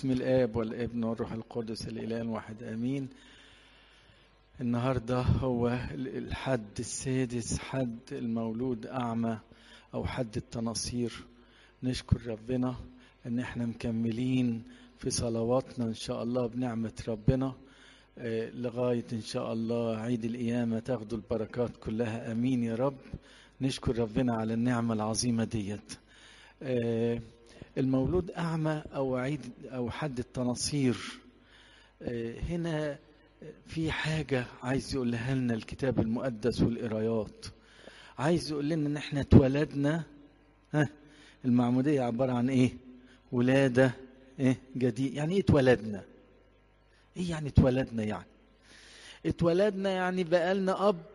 باسم الآب والابن والروح القدس الإله الواحد آمين النهاردة هو الحد السادس حد المولود أعمى أو حد التناصير نشكر ربنا إن احنا مكملين في صلواتنا إن شاء الله بنعمة ربنا آه، لغاية إن شاء الله عيد القيامة تاخدوا البركات كلها أمين يا رب نشكر ربنا على النعمة العظيمة ديت آه، المولود أعمى أو عيد أو حد التناصير آه، هنا في حاجة عايز يقولها لنا الكتاب المقدس والقرايات عايز يقول لنا إن إحنا اتولدنا ها المعمودية عبارة عن إيه؟ ولادة إيه؟ جديد يعني إيه اتولدنا؟ إيه يعني اتولدنا يعني؟ اتولدنا يعني بقالنا أب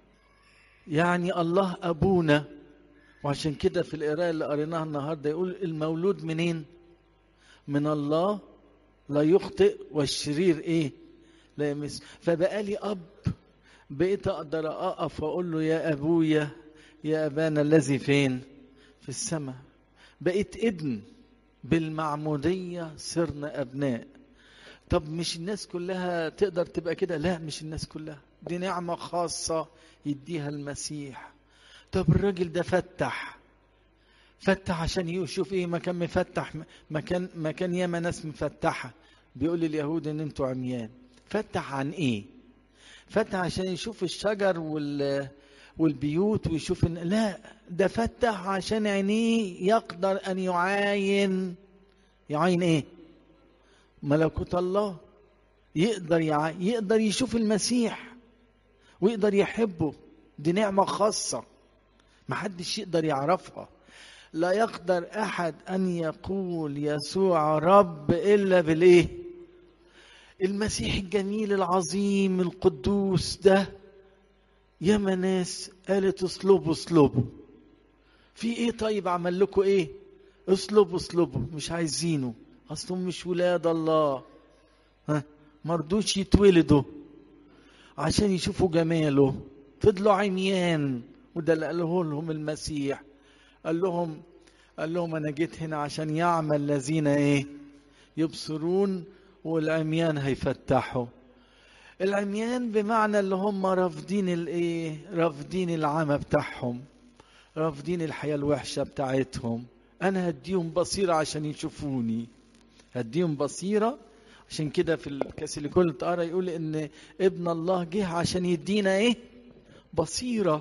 يعني الله أبونا وعشان كده في القراءة اللي قريناها النهاردة يقول المولود منين؟ من الله لا يخطئ والشرير ايه؟ لا يمس فبقى لي اب بقيت اقدر اقف واقول له يا ابويا يا ابانا الذي فين؟ في السماء بقيت ابن بالمعمودية صرنا ابناء طب مش الناس كلها تقدر تبقى كده لا مش الناس كلها دي نعمة خاصة يديها المسيح طب الراجل ده فتح فتح عشان يشوف ايه مكان مفتح مكان مكان ياما ناس مفتحه بيقول لليهود ان انتوا عميان فتح عن ايه فتح عشان يشوف الشجر وال والبيوت ويشوف إن لا ده فتح عشان عينيه يقدر ان يعاين يعاين ايه ملكوت الله يقدر يع... يقدر يشوف المسيح ويقدر يحبه دي نعمه خاصه محدش يقدر يعرفها لا يقدر احد ان يقول يسوع رب الا بالايه المسيح الجميل العظيم القدوس ده ياما ناس قالت اصلبوا اصلبوا في ايه طيب عمل لكم ايه اصلبوا اصلبوا مش عايزينه اصلهم مش ولاد الله ها مرضوش يتولدوا عشان يشوفوا جماله فضلوا عميان وده اللي قاله لهم المسيح قال لهم قال لهم انا جيت هنا عشان يعمل الذين ايه يبصرون والعميان هيفتحوا العميان بمعنى اللي هم رافضين الايه رافضين العمى بتاعهم رافضين الحياه الوحشه بتاعتهم انا هديهم بصيره عشان يشوفوني هديهم بصيره عشان كده في الكاس اللي كل تقرا يقول ان ابن الله جه عشان يدينا ايه بصيره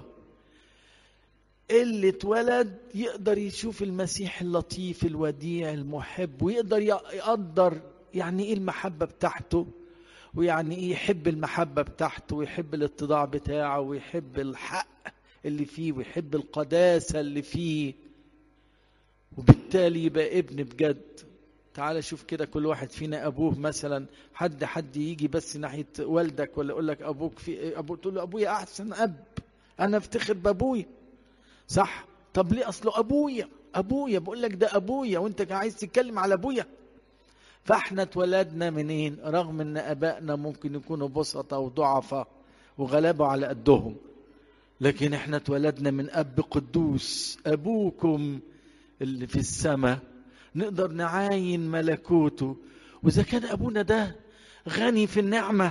اللي اتولد يقدر يشوف المسيح اللطيف الوديع المحب ويقدر يقدر يعني ايه المحبة بتاعته ويعني ايه يحب المحبة بتاعته ويحب الاتضاع بتاعه ويحب الحق اللي فيه ويحب القداسة اللي فيه وبالتالي يبقى ابن بجد تعال شوف كده كل واحد فينا ابوه مثلا حد حد يجي بس ناحيه والدك ولا يقول لك ابوك في ابوك تقول له ابويا احسن اب انا افتخر بابويا صح طب ليه اصله ابويا ابويا بقول لك ده ابويا وانت عايز تتكلم على ابويا فاحنا اتولدنا منين رغم ان ابائنا ممكن يكونوا بسطة وضعفاء وغلبوا على قدهم لكن احنا اتولدنا من اب قدوس ابوكم اللي في السماء نقدر نعاين ملكوته واذا كان ابونا ده غني في النعمه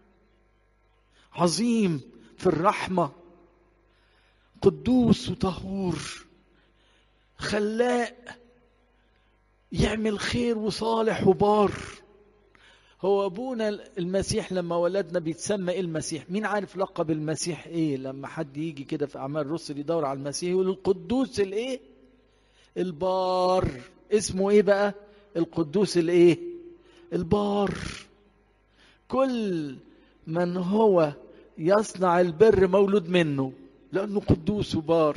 عظيم في الرحمه قدوس وطهور خلاق يعمل خير وصالح وبار هو ابونا المسيح لما ولدنا بيتسمى ايه المسيح مين عارف لقب المسيح ايه لما حد يجي كده في اعمال الرسل يدور على المسيح يقول القدوس الايه البار اسمه ايه بقى القدوس الايه البار كل من هو يصنع البر مولود منه لانه قدوس وبار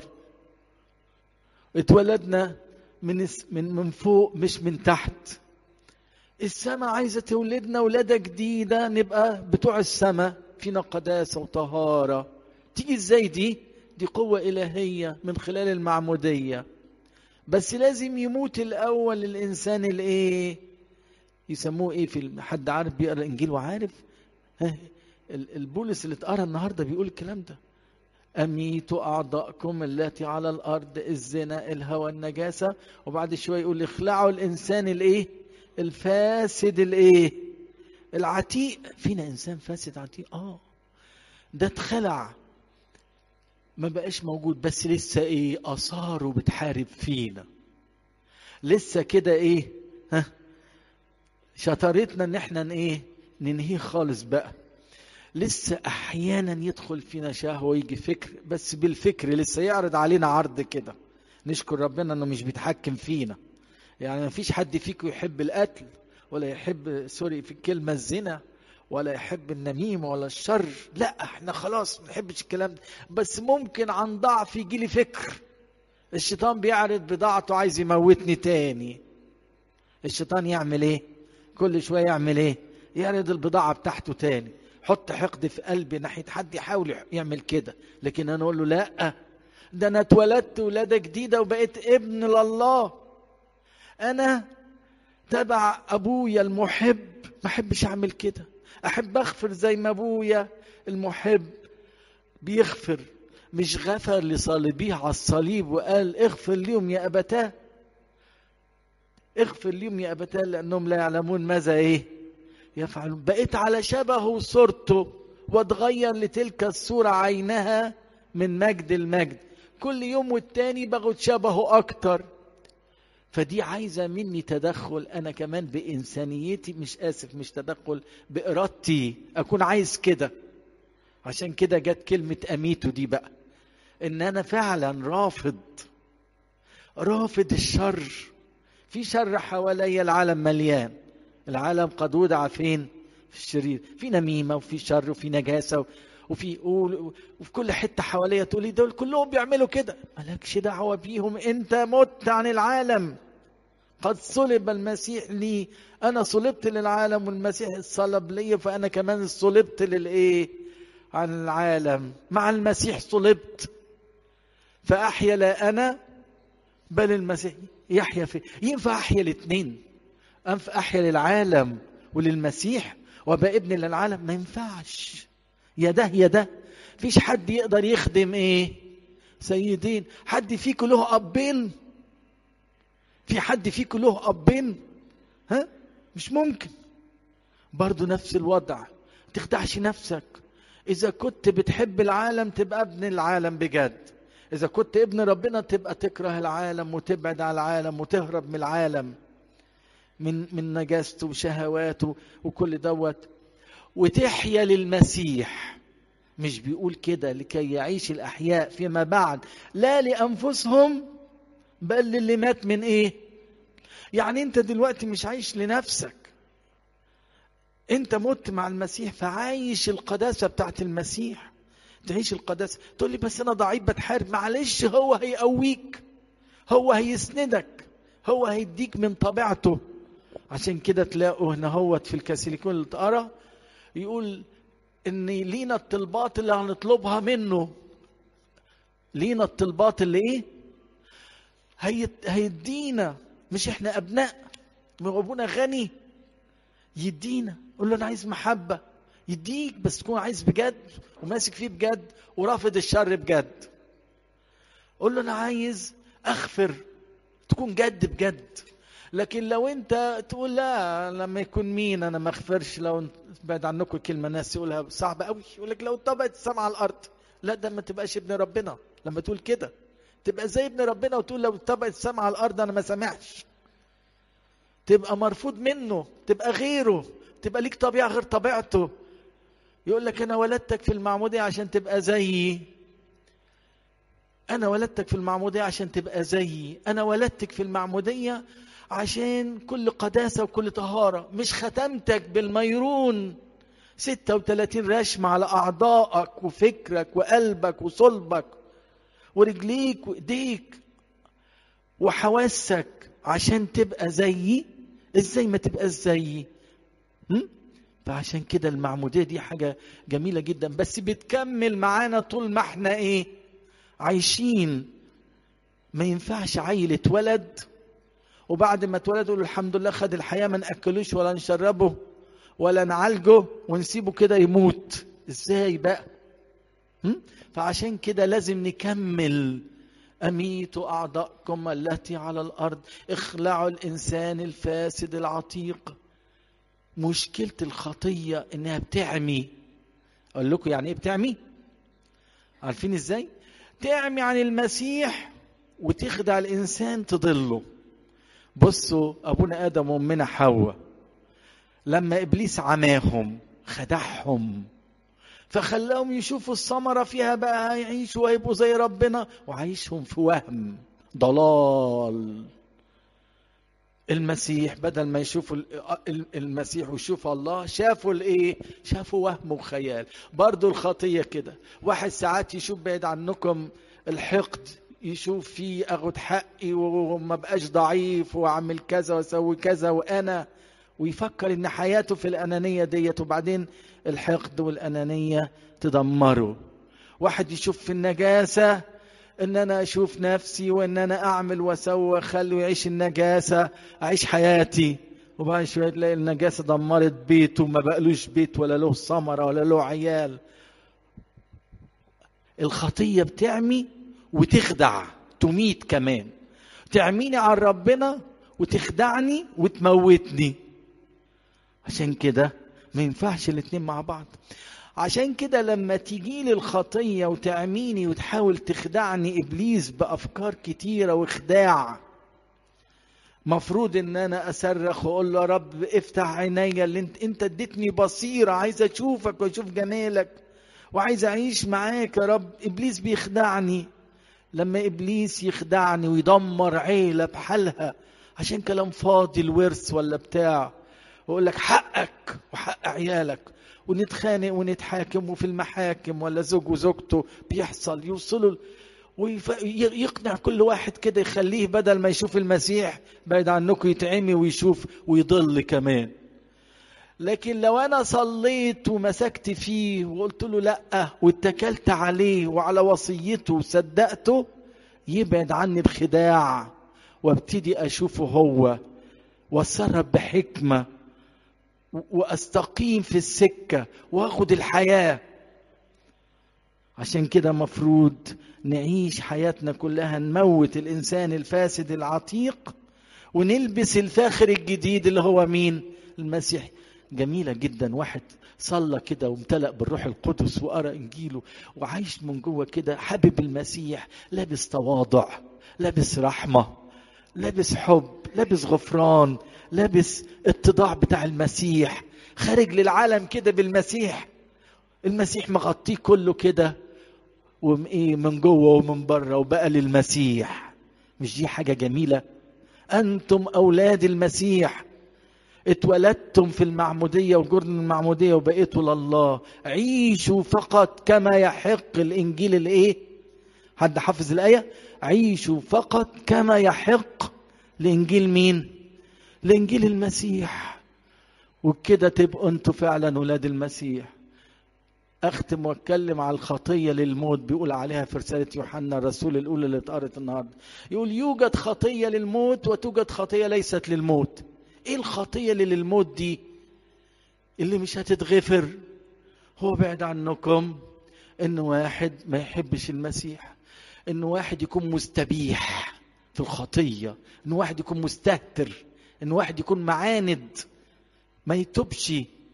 اتولدنا من من من فوق مش من تحت السماء عايزه تولدنا ولاده جديده نبقى بتوع السماء فينا قداسه وطهاره تيجي ازاي دي دي قوه الهيه من خلال المعموديه بس لازم يموت الاول الانسان الايه يسموه ايه في حد عارف بيقرا الانجيل وعارف ها البولس اللي اتقرا النهارده بيقول الكلام ده أميتوا أعضاءكم التي على الأرض الزنا الهوى النجاسة وبعد شوية يقول اخلعوا الإنسان الإيه الفاسد الايه العتيق فينا انسان فاسد عتيق اه ده اتخلع ما بقاش موجود بس لسه ايه اثاره بتحارب فينا لسه كده ايه ها شطارتنا ان احنا ايه ننهيه خالص بقى لسه احيانا يدخل فينا شهوه ويجي فكر بس بالفكر لسه يعرض علينا عرض كده نشكر ربنا انه مش بيتحكم فينا يعني ما فيش حد فيكم يحب القتل ولا يحب سوري في الكلمه الزنا ولا يحب النميمة ولا الشر لا احنا خلاص ما نحبش الكلام ده بس ممكن عن ضعف يجي لي فكر الشيطان بيعرض بضاعته عايز يموتني تاني الشيطان يعمل ايه كل شوية يعمل ايه يعرض البضاعة بتاعته تاني حط حقد في قلبي ناحية حد يحاول يعمل كده لكن انا اقول له لا ده انا اتولدت ولادة جديدة وبقيت ابن لله انا تبع ابويا المحب ما احبش اعمل كده احب اغفر زي ما ابويا المحب بيغفر مش غفر لصليبيه على الصليب وقال اغفر لهم يا ابتاه اغفر لهم يا ابتاه لانهم لا يعلمون ماذا ايه يفعلون بقيت على شبهه وصورته واتغير لتلك الصورة عينها من مجد المجد كل يوم والتاني باخد شبهه اكتر فدي عايزه مني تدخل انا كمان بانسانيتي مش اسف مش تدخل بارادتي اكون عايز كده عشان كده جت كلمه اميتو دي بقى ان انا فعلا رافض رافض الشر في شر حواليا العالم مليان العالم قد وضع فين في الشرير في نميمه وفي شر وفي نجاسه وفي وفي كل حته حواليا تقولي دول كلهم بيعملوا كده مالكش دعوه بيهم انت مت عن العالم قد صلب المسيح لي انا صلبت للعالم والمسيح صلب لي فانا كمان صلبت للايه عن العالم مع المسيح صلبت فاحيا لا انا بل المسيح يحيا في ينفع احيا الاثنين انفع احيا للعالم وللمسيح وابقى ابن للعالم ما ينفعش يا ده يا ده فيش حد يقدر يخدم ايه سيدين حد فيكم له ابين في حد فيكم له ابين ها مش ممكن برضو نفس الوضع تخدعش نفسك اذا كنت بتحب العالم تبقى ابن العالم بجد اذا كنت ابن ربنا تبقى تكره العالم وتبعد عن العالم وتهرب من العالم من من نجاسته وشهواته وكل دوت وتحيا للمسيح مش بيقول كده لكي يعيش الأحياء فيما بعد لا لأنفسهم بل للي مات من إيه يعني أنت دلوقتي مش عايش لنفسك أنت مت مع المسيح فعايش القداسة بتاعت المسيح تعيش القداسة تقول لي بس أنا ضعيف بتحارب معلش هو هيقويك هو هيسندك هو هيديك من طبيعته عشان كده تلاقوا هنا هوت في الكاسيليكون اللي تقرا يقول ان لينا الطلبات اللي هنطلبها منه لينا الطلبات اللي ايه هيدينا مش احنا ابناء ابونا غني يدينا قول له انا عايز محبه يديك بس تكون عايز بجد وماسك فيه بجد ورافض الشر بجد قول له انا عايز اغفر تكون جد بجد لكن لو انت تقول لا لما يكون مين انا ما اغفرش لو بعد عنكم كلمه ناس يقولها صعبه قوي يقول لك لو طبقت السماء على الارض لا ده ما تبقاش ابن ربنا لما تقول كده تبقى زي ابن ربنا وتقول لو طبقت السماء على الارض انا ما سامعش تبقى مرفوض منه تبقى غيره تبقى ليك طبيعه غير طبيعته يقول لك انا ولدتك في المعموديه عشان تبقى زيي انا ولدتك في المعموديه عشان تبقى زيي انا ولدتك في المعموديه عشان كل قداسة وكل طهارة مش ختمتك بالميرون 36 رشمة على أعضائك وفكرك وقلبك وصلبك ورجليك وإيديك وحواسك عشان تبقى زيي ازاي ما تبقى زيي فعشان كده المعمودية دي حاجة جميلة جدا بس بتكمل معانا طول ما احنا ايه عايشين ما ينفعش عيل اتولد وبعد ما اتولد يقول الحمد لله خد الحياه ما ناكلوش ولا نشربه ولا نعالجه ونسيبه كده يموت ازاي بقى فعشان كده لازم نكمل أميتوا أعضاءكم التي على الأرض اخلعوا الإنسان الفاسد العتيق مشكلة الخطية إنها بتعمي أقول لكم يعني إيه بتعمي؟ عارفين إزاي؟ تعمي عن المسيح وتخدع الإنسان تضله بصوا أبونا آدم وأمنا حواء لما إبليس عماهم خدعهم فخلاهم يشوفوا الثمرة فيها بقى هيعيشوا وهيبقوا زي ربنا وعايشهم في وهم ضلال المسيح بدل ما يشوفوا المسيح ويشوفوا الله شافوا الايه شافوا وهم وخيال برضو الخطية كده واحد ساعات يشوف بعيد عنكم الحقد يشوف فيه اخد حقي وما بقاش ضعيف واعمل كذا واسوي كذا وانا ويفكر ان حياته في الانانيه ديت وبعدين الحقد والانانيه تدمره واحد يشوف في النجاسه ان انا اشوف نفسي وان انا اعمل واسوي واخلي يعيش النجاسه اعيش حياتي وبعد شويه تلاقي النجاسه دمرت بيته ما بقلوش بيت ولا له ثمره ولا له عيال الخطيه بتعمي وتخدع تميت كمان تعميني عن ربنا وتخدعني وتموتني عشان كده ما ينفعش الاتنين مع بعض عشان كده لما تيجي لي الخطية وتعميني وتحاول تخدعني إبليس بأفكار كتيرة وخداع مفروض ان انا اصرخ واقول له يا رب افتح عينيا اللي انت انت اديتني بصيره عايز اشوفك واشوف جمالك وعايز اعيش معاك يا رب ابليس بيخدعني لما ابليس يخدعني ويدمر عيله بحالها عشان كلام فاضي الورث ولا بتاع ويقول لك حقك وحق عيالك ونتخانق ونتحاكم وفي المحاكم ولا زوج وزوجته بيحصل يوصلوا ويقنع كل واحد كده يخليه بدل ما يشوف المسيح بعد عنكم يتعمي ويشوف ويضل كمان لكن لو انا صليت ومسكت فيه وقلت له لا واتكلت عليه وعلى وصيته وصدقته يبعد عني بخداع وابتدي اشوفه هو واتصرف بحكمه واستقيم في السكه واخد الحياه عشان كده مفروض نعيش حياتنا كلها نموت الانسان الفاسد العتيق ونلبس الفاخر الجديد اللي هو مين المسيح جميله جدا واحد صلى كده وامتلأ بالروح القدس وقرا انجيله وعايش من جوه كده حابب المسيح لابس تواضع لابس رحمه لابس حب لابس غفران لابس اتضاع بتاع المسيح خارج للعالم كده بالمسيح المسيح مغطيه كله كده وايه من جوه ومن بره وبقى للمسيح مش دي حاجه جميله انتم اولاد المسيح اتولدتم في المعموديه وجرن المعموديه وبقيتوا لله عيشوا فقط كما يحق الانجيل الايه حد حافظ الايه عيشوا فقط كما يحق لانجيل مين لانجيل المسيح وبكده تبقوا انتوا فعلا ولاد المسيح اختم واتكلم على الخطيه للموت بيقول عليها في رساله يوحنا الرسول الاولى اللي اتقرت النهارده يقول يوجد خطيه للموت وتوجد خطيه ليست للموت ايه الخطيه اللي للموت دي اللي مش هتتغفر هو بعد عنكم ان واحد ما يحبش المسيح ان واحد يكون مستبيح في الخطيه ان واحد يكون مستهتر ان واحد يكون معاند ما يتوبش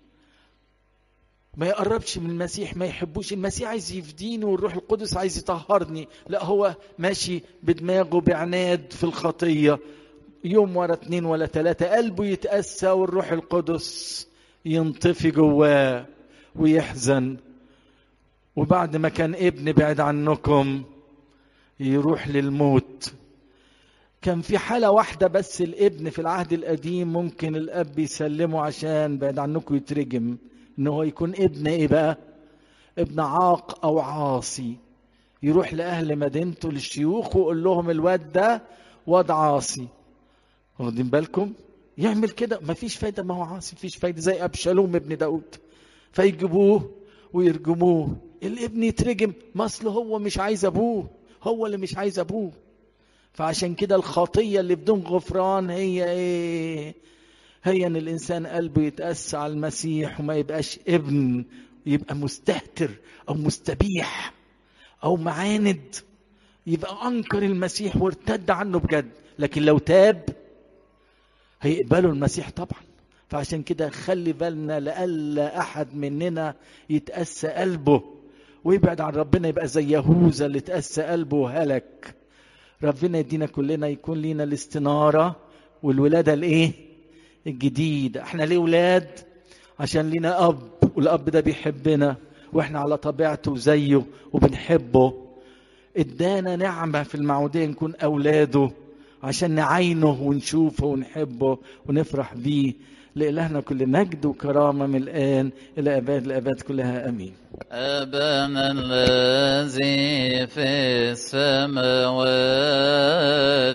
ما يقربش من المسيح ما يحبوش المسيح عايز يفديني والروح القدس عايز يطهرني لا هو ماشي بدماغه بعناد في الخطية يوم ورا اتنين ولا تلاتة قلبه يتأسى والروح القدس ينطفي جواه ويحزن وبعد ما كان ابن بعد عنكم يروح للموت كان في حالة واحدة بس الابن في العهد القديم ممكن الأب يسلمه عشان بعد عنكم يترجم ان هو يكون ابن ايه بقى ابن عاق او عاصي يروح لاهل مدينته للشيوخ ويقول لهم الواد ده واد عاصي واخدين بالكم يعمل كده مفيش فايده ما هو عاصي مفيش فايده زي ابشالوم ابن داود فيجيبوه ويرجموه الابن يترجم ما اصل هو مش عايز ابوه هو اللي مش عايز ابوه فعشان كده الخطيه اللي بدون غفران هي ايه هي ان الانسان قلبه يتأسى على المسيح وما يبقاش ابن يبقى مستهتر او مستبيح او معاند يبقى انكر المسيح وارتد عنه بجد لكن لو تاب هيقبلوا المسيح طبعا فعشان كده خلي بالنا لألا أحد مننا يتأسى قلبه ويبعد عن ربنا يبقى زي يهوذا اللي تأسى قلبه وهلك ربنا يدينا كلنا يكون لينا الاستنارة والولادة الايه الجديدة احنا ليه ولاد عشان لينا أب والأب ده بيحبنا واحنا على طبيعته زيه وبنحبه ادانا نعمة في المعودية نكون أولاده عشان نعينه ونشوفه ونحبه ونفرح بيه لإلهنا كل مجد وكرامة من الآن إلى أباد الأباد كلها أمين أبانا الذي في السماوات